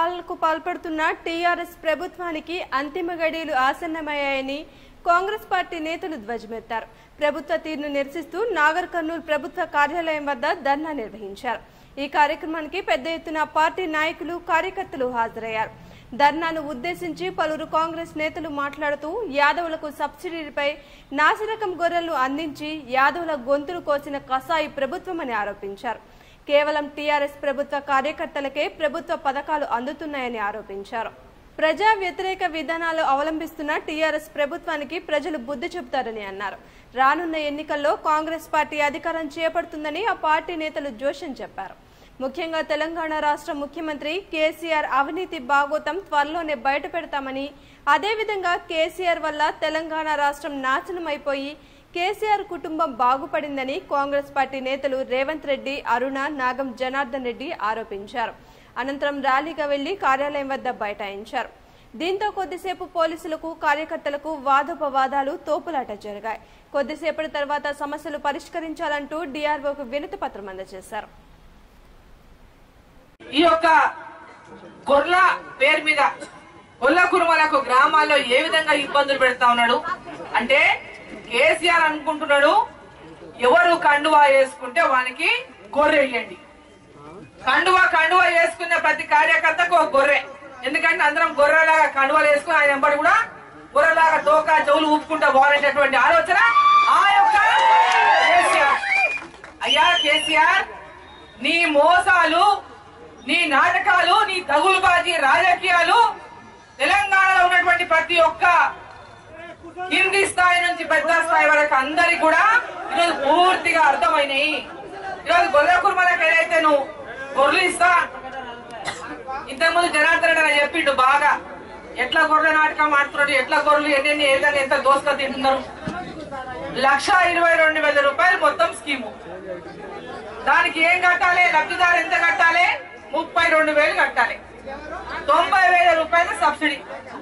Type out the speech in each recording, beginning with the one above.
పాలనకు పాల్పడుతున్న టీఆర్ఎస్ ప్రభుత్వానికి అంతిమ గడియలు ఆసన్నమయ్యాయని కాంగ్రెస్ పార్టీ నేతలు ధ్వజమెత్తారు ప్రభుత్వ తీరును నిరసిస్తూ నాగర్ కర్నూలు ప్రభుత్వ కార్యాలయం వద్ద ధర్నా నిర్వహించారు ఈ కార్యక్రమానికి పెద్ద ఎత్తున పార్టీ నాయకులు కార్యకర్తలు హాజరయ్యారు ధర్నాను ఉద్దేశించి పలువురు కాంగ్రెస్ నేతలు మాట్లాడుతూ యాదవులకు సబ్సిడీలపై నాసిరకం గొర్రెలను అందించి యాదవుల గొంతులు కోసిన కసాయి ప్రభుత్వమని ఆరోపించారు కేవలం టీఆర్ఎస్ ప్రభుత్వ కార్యకర్తలకే ప్రభుత్వ పథకాలు అందుతున్నాయని ఆరోపించారు ప్రజా వ్యతిరేక విధానాలు అవలంబిస్తున్న టీఆర్ఎస్ ప్రభుత్వానికి ప్రజలు బుద్ధి చెబుతారని అన్నారు రానున్న ఎన్నికల్లో కాంగ్రెస్ పార్టీ అధికారం చేపడుతుందని ఆ పార్టీ నేతలు జోషన్ చెప్పారు ముఖ్యంగా తెలంగాణ రాష్ట్ర ముఖ్యమంత్రి కేసీఆర్ అవినీతి బాగోతం త్వరలోనే బయట పెడతామని అదేవిధంగా కేసీఆర్ వల్ల తెలంగాణ రాష్ట్రం నాశనం అయిపోయి కేసీఆర్ కుటుంబం బాగుపడిందని కాంగ్రెస్ పార్టీ నేతలు రేవంత్ రెడ్డి అరుణ నాగం జనార్దన్ రెడ్డి ఆరోపించారు అనంతరం ర్యాలీగా వెళ్లి కార్యాలయం వద్ద బైఠాయించారు దీంతో కొద్దిసేపు పోలీసులకు కార్యకర్తలకు వాదోపవాదాలు తోపులాట జరిగాయి కొద్దిసేపటి తర్వాత సమస్యలు పరిష్కరించాలంటూ డీఆర్ఓకు వినతి పత్రం అందజేశారు ఈ యొక్క గొర్ల పేరు మీద గొల్ల కురుమలకు గ్రామాల్లో ఏ విధంగా ఇబ్బందులు పెడతా ఉన్నాడు అంటే కేసీఆర్ అనుకుంటున్నాడు ఎవరు కండువా వేసుకుంటే వానికి గొర్రె ఇవ్వండి కండువా కండువా వేసుకున్న ప్రతి కార్యకర్తకు ఒక గొర్రె ఎందుకంటే అందరం గొర్రెలాగా కండువాలు వేసుకుని ఆయన వెంబడి కూడా గొర్రెలాగా తోక చెవులు ఊపుకుంటా పోవాలనేటటువంటి ఆలోచన ఆ యొక్క కేసీఆర్ అయ్యా కేసీఆర్ నీ మోసాలు నీ నాటకాలు నీ తగులుబాజీ రాజకీయాలు తెలంగాణలో ఉన్నటువంటి ప్రతి ఒక్క కింది స్థాయి నుంచి పెద్ద స్థాయి వరకు అందరికి కూడా ఈరోజు పూర్తిగా అర్థమైనాయి ఈరోజు గొర్రె కుర్మలకు ఏదైతే నువ్వు గొర్రెలు ఇస్తా ఇంతకుముందు జనార్దన్ రెడ్డి అని చెప్పిండు బాగా ఎట్లా గొర్రెల నాటకం ఆడుతున్నాడు ఎట్లా గొర్రెలు ఎన్ని ఏ విధంగా ఎంత దోసుక తింటున్నారు లక్ష ఇరవై రెండు వేల రూపాయలు మొత్తం స్కీము దానికి ఏం కట్టాలి లబ్ధిదారు ఎంత కట్టాలి ముప్పై రెండు వేలు కట్టాలి తొంభై వేల రూపాయల సబ్సిడీ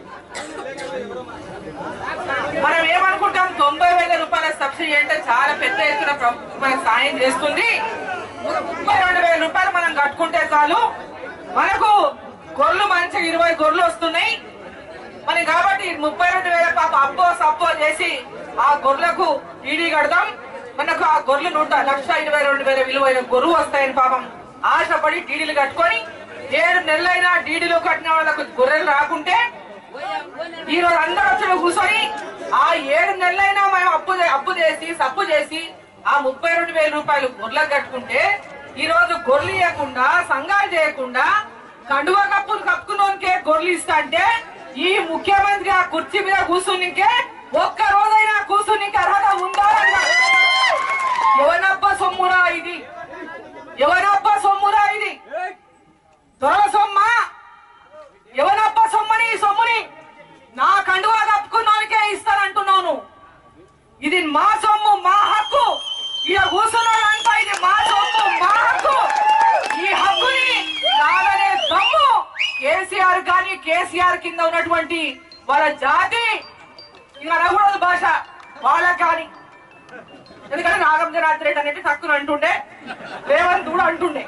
మనం ఏమనుకుంటాం తొంభై వేల రూపాయల సబ్సిడీ అంటే చాలా పెద్ద ఎత్తున ప్రభుత్వం మనకు సాయం చేస్తుంది ముప్పై రెండు వేల రూపాయలు మనం కట్టుకుంటే చాలు మనకు గొర్రెలు మంచిగా ఇరవై గొర్రెలు వస్తున్నాయి మరి కాబట్టి ముప్పై రెండు వేల పాప అప్పో సప్పో చేసి ఆ గొర్రెలకు ఈడీ కడదాం మనకు ఆ గొర్రెలు నూట లక్ష ఇరవై రెండు వేల విలువైన గొర్రెలు వస్తాయని పాపం ఆశపడి డీడీలు కట్టుకొని ఏడు నెలలైనా డీడీలు కట్టిన వాళ్ళకు గొర్రెలు రాకుంటే ఈ రోజు అందరూ వచ్చి కూర్చొని ఆ ఏడు నెలలైనా మేము అప్పు చే- అప్పు చేసి సప్పు చేసి ఆ ముప్పై రెండు వేల రూపాయలు గొర్రెలకు కట్టుకుంటే ఈ రోజు గొర్రెలు ఇవ్వకుండా సంఘాలు చేయకుండా కండువా కప్పులు కప్పుకున్నోనికే గొర్రెలు ఇస్తా అంటే ఈ ముఖ్యమంత్రి ఆ కుర్చీ మీద కూర్చునికే ఒక్క రోజైనా కూర్చునికి అర్హత ఉందా అన్నారు. ఎవనబ్బ సొమ్మురా ఇది ఎవనబ్బ సొమ్మురా ఇది దొర సొమ్మా ఎవనబ్బ సొమ్మని ఈ సొమ్ముని నా కండువా కప్పుకున్నానికే ఇస్తానంటున్నాను ఇది మా సొమ్ము మా హక్కు ఇక కూర్చున్నాడంతా ఇది మా సొమ్ము మా హక్కు ఈ హక్కుని కాదనే దమ్ము కేసీఆర్ కానీ కేసీఆర్ కింద ఉన్నటువంటి వాళ్ళ జాతి ఇక అనకూడదు భాష వాళ్ళకి కానీ ఎందుకంటే నాగం జనార్దన్ రెడ్డి అనేది తక్కువ అంటుండే రేవంత్ కూడా అంటుండే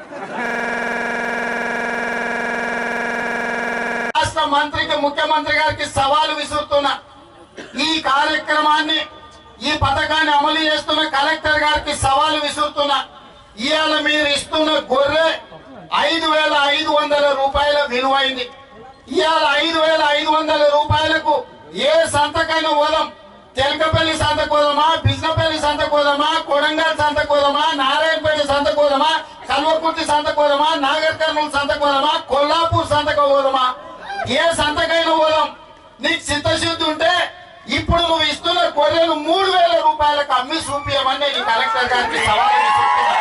రాష్ట్ర మంత్రికి ముఖ్యమంత్రి గారికి సవాలు విసురుతున్నా ఈ కార్యక్రమాన్ని ఈ పథకాన్ని అమలు చేస్తున్న కలెక్టర్ గారికి సవాలు విసురుతున్నా ఇవాళ మీరు ఇస్తున్న గొర్రె ఐదు వేల ఐదు వందల రూపాయల విలువైంది ఇవాళ ఐదు వేల ఐదు వందల రూపాయలకు ఏ సంతకైనా పోదాం తెలకపల్లి సంత కోదమా బిజినపల్లి సంత కోదమా కొడంగల్ సంత కోదమా నారాయణపేట సంత కోదమా కల్వకుర్తి సంత కోదమా నాగర్ కర్నూలు సంత కోదమా కొల్లాపూర్ సంతకు పోదమా ఏ సంతకైనా పోదాం నీకు చిత్తశుద్ధి ఉంటే ఇప్పుడు నువ్వు ఇస్తున్న గొర్రెలు మూడు వేల రూపాయలకు అమ్మి చూపించమని నేను కలెక్టర్ గారికి సవాలు విసురుతున్నా.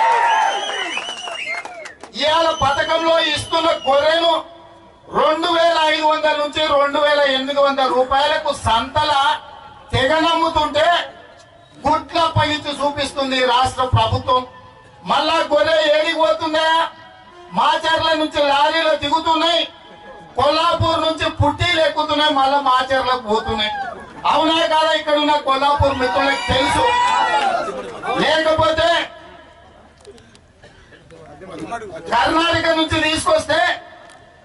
ఇవాళ పథకంలో ఇస్తున్న గొర్రెను రెండు వేల ఐదు వందల నుంచి రెండు వేల ఎనిమిది వందల రూపాయలకు సంతల తెగనమ్ముతుంటే గుట్ల పగిచి చూపిస్తుంది ఈ రాష్ట్ర ప్రభుత్వం మళ్ళా గొర్రె ఏడికి పోతుందా మాచర్ల నుంచి లారీలో దిగుతున్నాయి కొల్లాపూర్ నుంచి పుట్టీలు ఎక్కుతున్నాయి మళ్ళా మాచర్లకు పోతున్నాయి అవునా కాదా ఇక్కడ ఉన్న కొల్లాపూర్ మిత్రులకు తెలుసు లేకపోతే కర్ణాటక నుంచి తీసుకొస్తే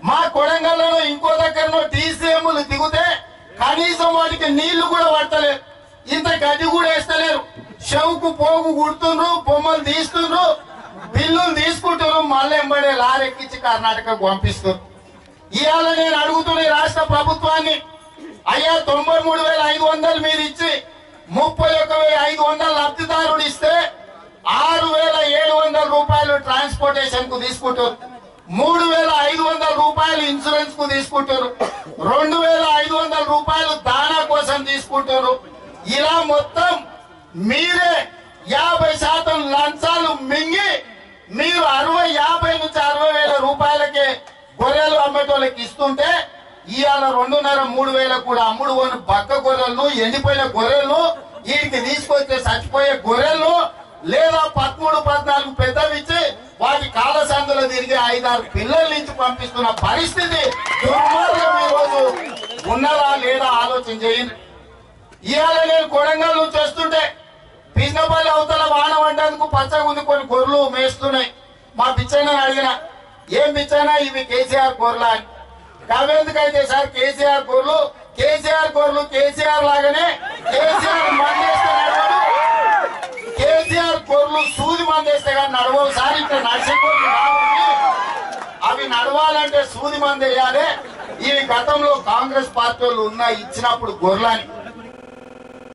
మా కొడంగల్లో ఇంకో దగ్గరనో టీసీఎంలు దిగుతే కనీసం వాటికి నీళ్లు కూడా పడతలేరు ఇంత గడ్డి కూడా వేస్తలేరు షవుకు పోగు కుడుతుండ్రు బొమ్మలు తీస్తుండ్రు బిల్లులు తీసుకుంటున్నారు మళ్ళీ ఎంబడే లారెక్కించి కర్ణాటకకు పంపిస్తారు ఇవాళ నేను అడుగుతున్న ఈ రాష్ట్ర ప్రభుత్వాన్ని అయ్యా తొంభై మూడు వేల ఐదు వందలు మీరు ఇచ్చి ముప్పై ఒక వెయ్యి ఐదు వందలు లబ్ధిదారుడు ఇస్తే ఆరు వేల ఏడు వందల రూపాయలు ట్రాన్స్పోర్టేషన్ కు తీసుకుంటారు మూడు వేల ఐదు వందల రూపాయలు ఇన్సూరెన్స్ కు తీసుకుంటారు రెండు వేల ఐదు వందల రూపాయలు దానా కోసం తీసుకుంటారు ఇలా మొత్తం మీరే యాభై శాతం లంచాలు మింగి మీరు అరవై యాభై నుంచి అరవై వేల రూపాయలకే గొర్రెలు అమ్మేటోళ్ళకి ఇస్తుంటే ఇవాళ రెండున్నర మూడు వేల కూడా అమ్ముడు పోని బక్క గొర్రెలను ఎండిపోయిన గొర్రెలను వీటికి తీసుకొచ్చే చచ్చిపోయే గొర్రెలను లేదా పదమూడు పద్నాలుగు పెద్దవిచ్చి వాటి కాల సందులో తిరిగి ఐదారు పిల్లల నుంచి పంపిస్తున్న పరిస్థితి దుర్మార్గం ఈ రోజు ఉన్నదా లేదా ఆలోచన చేయండి ఇవాళ నేను కొడంగల్ నుంచి వస్తుంటే పిన్నపల్లి అవతల వాన పడ్డందుకు పచ్చగా ఉంది కొన్ని గొర్రెలు మేస్తున్నాయి మా పిచ్చైనా అడిగిన ఏం పిచ్చైనా ఇవి కేసీఆర్ గొర్రెలా అని కావెందుకైతే సార్ కేసీఆర్ గొర్రెలు కేసీఆర్ గొర్రెలు కేసీఆర్ లాగానే కేసీఆర్ మందేస్తే నడవడు కేసీఆర్ గొర్రెలు సూది మందేస్తే కానీ నడవవు సార్ ఇక్కడ నడిచే గొర్రెలు కాబట్టి అవి నడవాలంటే సూది మంది వేయాలి ఇవి గతంలో కాంగ్రెస్ పార్టీ వాళ్ళు ఉన్న ఇచ్చినప్పుడు గొర్రెలని